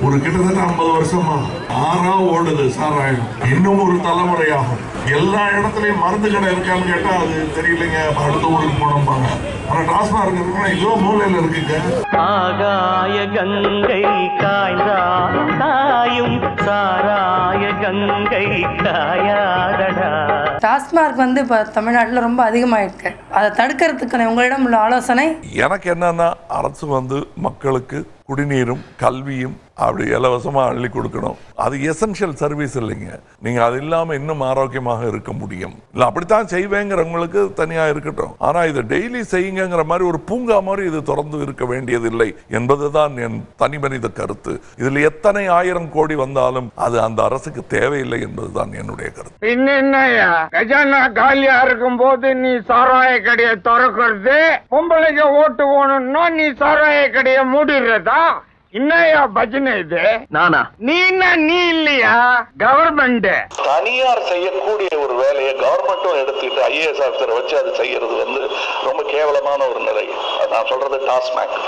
ஒரு கிட்டத்தட்ட ஐம்பது வருஷமா ஆறா ஓடுது சாராயம் இன்னும் ஒரு தலைமுறையாகும் எல்லா இடத்துலயும் மருந்து கடை இருக்கான்னு கேட்டா அது தெரியலைங்க அடுத்த ஊருக்கு போனோம்பாங்க ஆனா டாஸ்மாக் இருக்குன்னா இதோ மூலையில இருக்குங்க ஆகாய கங்கை காய்ந்தாலும் தாயும் சாராய கங்கை காயாதடா டாஸ்மார்க் வந்து இப்போ தமிழ்நாட்டில் ரொம்ப அதிகமாயிருக்கு அதை தடுக்கிறதுக்கான உங்களிடம் உள்ள ஆலோசனை எனக்கு என்னன்னா அரசு வந்து மக்களுக்கு குடிநீரும் கல்வியும் அப்படி இலவசமா அள்ளி கொடுக்கணும் அது எசென்ஷியல் சர்வீஸ் இல்லைங்க நீங்க அது இல்லாம இன்னும் ஆரோக்கியமாக இருக்க முடியும் இல்ல அப்படித்தான் செய்வேங்கிறவங்களுக்கு தனியா இருக்கட்டும் ஆனா இதை டெய்லி செய்யுங்கிற மாதிரி ஒரு பூங்கா மாதிரி இது தொடர்ந்து இருக்க வேண்டியதில்லை என்பதுதான் என் தனி மனித கருத்து இதுல எத்தனை ஆயிரம் கோடி வந்தாலும் அது அந்த அரசுக்கு தேவையில்லை என்பதுதான் என்னுடைய கருத்து பின்ன என்னய்யா கஜானா காலியா இருக்கும் போது நீ சாராய கடையை திறக்கிறது பொம்பளைக்கு ஓட்டு போகணும்னா நீ சாராய கடையை மூடிடுறதா என்னய்யா பஜனை இது நானா நீ என்ன நீ இல்லையா கவர்மெண்ட் தனியார் செய்யக்கூடிய ஒரு வேலையை கவர்மெண்ட்டும் எடுத்துக்கிட்டு ஐஏஎஸ் ஆஃபீஸரை வச்சு அது செய்யறது வந்து ரொம்ப கேவலமான ஒரு நிலை நான் சொல்றது டாஸ்மேக்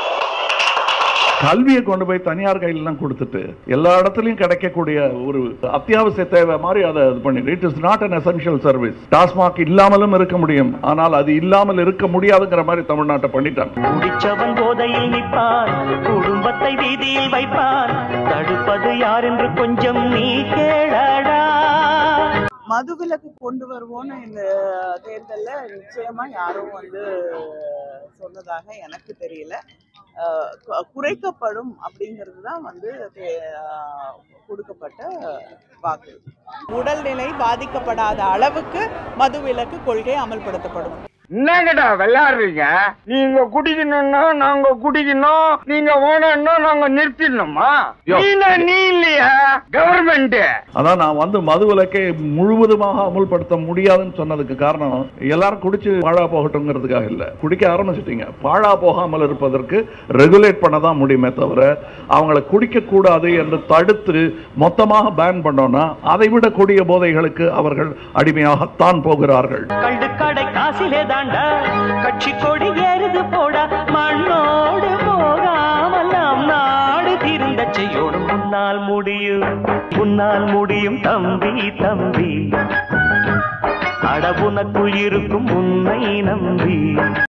கல்வியை கொண்டு போய் தனியார் கையிலாம் கொடுத்துட்டு எல்லா இடத்துலயும் கிடைக்கக்கூடிய ஒரு அத்தியாவசிய தேவை மாதிரி அதை இது பண்ணி it is not an essential service TASMAC இல்லாமலும் இருக்க முடியும் ஆனால் அது இல்லாமல் இருக்க முடியாதுங்கிற மாதிரி தமிழ்நாட்டை பண்ணிட்டாங்க குடிச்சவன் போதையில் நிற்பான் குடும்பத்தை வீதியில் வைப்பான் தடுப்பது யார் என்று கொஞ்சம் நீ கேளடா மதுவிலக்கு கொண்டு வருவோம்னு இந்த தேர்தல்ல நிச்சயமா யாரும் வந்து சொன்னதாக எனக்கு தெரியல அஹ் கு- குறைக்கப்படும் அப்படிங்கிறது தான் வந்து தே- அஹ் கொடுக்கப்பட்ட வாக்கு உடல்நிலை பாதிக்கப்படாத அளவுக்கு மதுவிலக்கு கொள்கை அமல்படுத்தப்படும் என்னங்கடா விளையாடுறீங்க நீங்க குடிக்கணும்னா நாங்க குடிக்கணும் நீங்க வேணும்னா நாங்க நிறுத்திடணுமா நீ என்ன நீ இல்லையா கவர்மெண்ட் அதான் நான் வந்து மதுவிலக்கை முழுவதுமாக அமுல்படுத்த முடியாதுன்னு சொன்னதுக்கு காரணம் எல்லாரும் குடிச்சு பாழா போகட்டுங்கிறதுக்காக இல்ல குடிக்க ஆரம்பிச்சிட்டீங்க பாழா போகாமல் இருப்பதற்கு ரெகுலேட் பண்ண தான் முடியுமே தவிர அவங்களை குடிக்க கூடாது என்று தடுத்து மொத்தமாக பேன் பண்ணோம்னா அதை விட கொடிய போதைகளுக்கு அவர்கள் அடிமையாகத்தான் போகிறார்கள் கண்டு கடை காசிலே தாண்டா கட்சி கொடி ஏறுது போடா மண்ணோடு போகாமல் நாம் நாடு திருந்த செய்யணும் முன்னால் முடியும் முன்னால் முடியும் தம்பி தம்பி அட உனக்குள் இருக்கும் உன்னை நம்பி